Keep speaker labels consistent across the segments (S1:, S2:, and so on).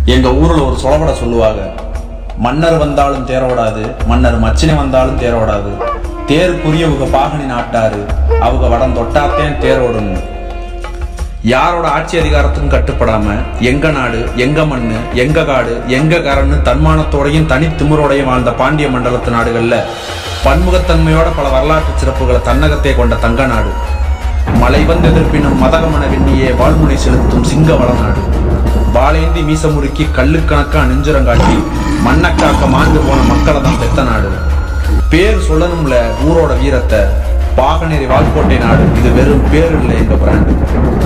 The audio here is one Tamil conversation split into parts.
S1: எங்க ஊர்ல ஒரு சொலவட சொல்லுவாங்க மன்னர் வந்தாலும் தேரோடாது மன்னர் மச்சினை வந்தாலும் தேரோடாது தேருக்குரியவங்க பாகனி நாட்டாரு அவங்க வடம் தொட்டாத்தேன் தேரோடுன்னு யாரோட ஆட்சி அதிகாரத்துக்கும் கட்டுப்படாம எங்க நாடு எங்க மண்ணு எங்க காடு எங்க கரன்னு தன்மானத்தோடையும் தனித்திமுறோடையும் வாழ்ந்த பாண்டிய மண்டலத்து நாடுகள்ல பன்முகத்தன்மையோட பல வரலாற்று சிறப்புகளை தன்னகத்தை கொண்ட தங்க நாடு மலை வந்து எதிர்ப்பினும் மதகமன வெண்ணியே வாழ்முனை செலுத்தும் சிங்க வளநாடு வாளேந்தி மீச முறுக்கி கல்லுக்கணக்கா நெஞ்சுரங்காட்டி மண்ணக்காக்க மாண்டு போன மக்களை தான் பெத்த நாடு பேர் சொல்லணும்ல ஊரோட வீரத்தை பாகநேரி வால்கோட்டை நாடு இது வெறும் பேர் இல்லை எங்க பிராண்டு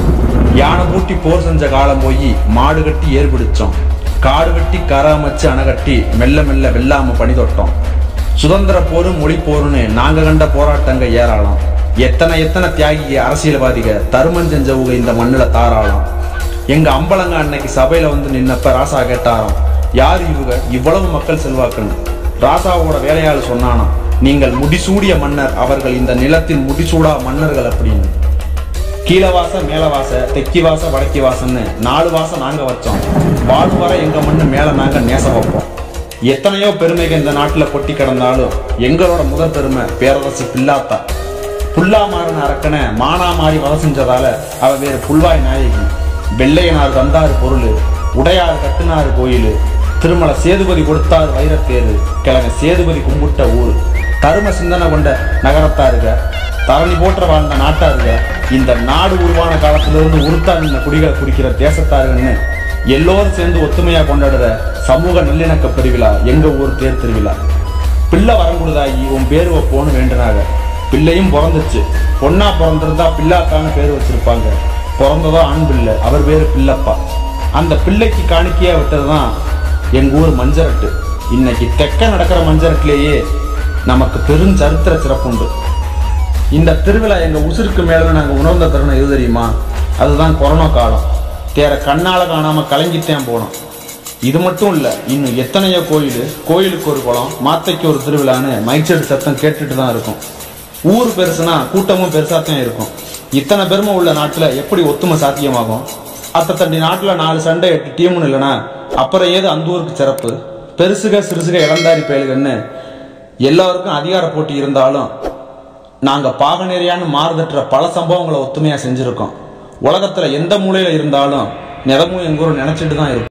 S1: யானை பூட்டி போர் செஞ்ச காலம் போய் மாடு கட்டி ஏர் பிடிச்சோம் காடு வெட்டி கரை அமைச்சு அணை கட்டி மெல்ல மெல்ல வெல்லாம பணி தொட்டோம் சுதந்திர போரும் மொழி போருன்னு நாங்க கண்ட போராட்டங்க ஏறாளாம் எத்தனை எத்தனை தியாகி அரசியல்வாதிக தருமம் செஞ்சவங்க இந்த மண்ணுல தாராளாம் எங்க அம்பலங்க அன்னைக்கு சபையில வந்து நின்னப்ப ராசா கேட்டாராம் யார் இவங்க இவ்வளவு மக்கள் செல்வாக்குன்னு ராசாவோட வேலையாள் சொன்னானாம் நீங்கள் முடிசூடிய மன்னர் அவர்கள் இந்த நிலத்தின் முடிசூடா மன்னர்கள் அப்படின்னு கீழவாச மேலவாச தெக்கி வாச வடக்கி வாசன்னு நாலு வாசம் நாங்க வச்சோம் வாழு வர எங்க மண்ணு மேல நாங்க நேசம் வைப்போம் எத்தனையோ பெருமைகள் இந்த நாட்டுல கொட்டி கிடந்தாலும் எங்களோட முதல் பெருமை பேரரசு பில்லாத்தா புல்லா மாறின அரக்கனை மானா மாறி வத செஞ்சதால அவ வேறு புல்வாய் நாயகி வெள்ளையனார் தந்தாரு பொருள் உடையார் கட்டுனாரு கோயில் திருமலை சேதுபதி கொடுத்தாரு வைரத்தேரு கிழங்க சேதுபதி கும்பிட்ட ஊர் தரும சிந்தனை கொண்ட நகரத்தாருக தரணி போற்ற வாழ்ந்த நாட்டாருங்க இந்த நாடு உருவான காலத்திலிருந்து உருத்தா நின்ன குடிகளை குறிக்கிற தேசத்தாருன்னு எல்லோரும் சேர்ந்து ஒத்துமையா கொண்டாடுற சமூக நல்லிணக்க பெருவிழா எங்க ஊர் தேர் திருவிழா பிள்ளை வரங்குடுதாயி உன் பேர் வைப்போன்னு வேண்டுனாங்க பிள்ளையும் பிறந்துச்சு பொண்ணா பிறந்திருந்தா பிள்ளாத்தான்னு பேர் வச்சிருப்பாங்க பிறந்ததோ ஆண் பிள்ளை அவர் பேரு பிள்ளப்பா அந்த பிள்ளைக்கு காணிக்கையா விட்டதுதான் எங்க ஊர் மஞ்சரட்டு இன்னைக்கு தெக்க நடக்கிற மஞ்சரட்டிலேயே நமக்கு பெரும் சரித்திர சிறப்புண்டு இந்த திருவிழா எங்க உசுருக்கு மேல நாங்க உணர்ந்த தருணம் எது தெரியுமா அதுதான் கொரோனா காலம் தேர கண்ணால காணாம கலங்கித்தான் போனோம் இது மட்டும் இல்ல இன்னும் எத்தனையோ கோயில் கோயிலுக்கு ஒரு குளம் மாத்தைக்கு ஒரு திருவிழான்னு மைச்செடு சத்தம் கேட்டுட்டு தான் இருக்கும் ஊர் பெருசுனா கூட்டமும் பெருசா தான் இருக்கும் இத்தனை பெருமை உள்ள நாட்டுல எப்படி ஒத்துமை சாத்தியமாகும் அத்த தண்டி நாட்டுல நாலு சண்டை எட்டு டீம்னு இல்லைனா அப்புறம் ஏது அந்த ஊருக்கு சிறப்பு பெருசுக சிறுசுக இளந்தாரி பயல்கள்னு எல்லாருக்கும் அதிகார போட்டி இருந்தாலும் நாங்க பாகநேரியான்னு மாறுதற்ற பல சம்பவங்களை ஒத்துமையா செஞ்சிருக்கோம் உலகத்துல எந்த மூலையில இருந்தாலும் நிறமும் எங்கூரும் நினைச்சிட்டு தான் இருக்கும்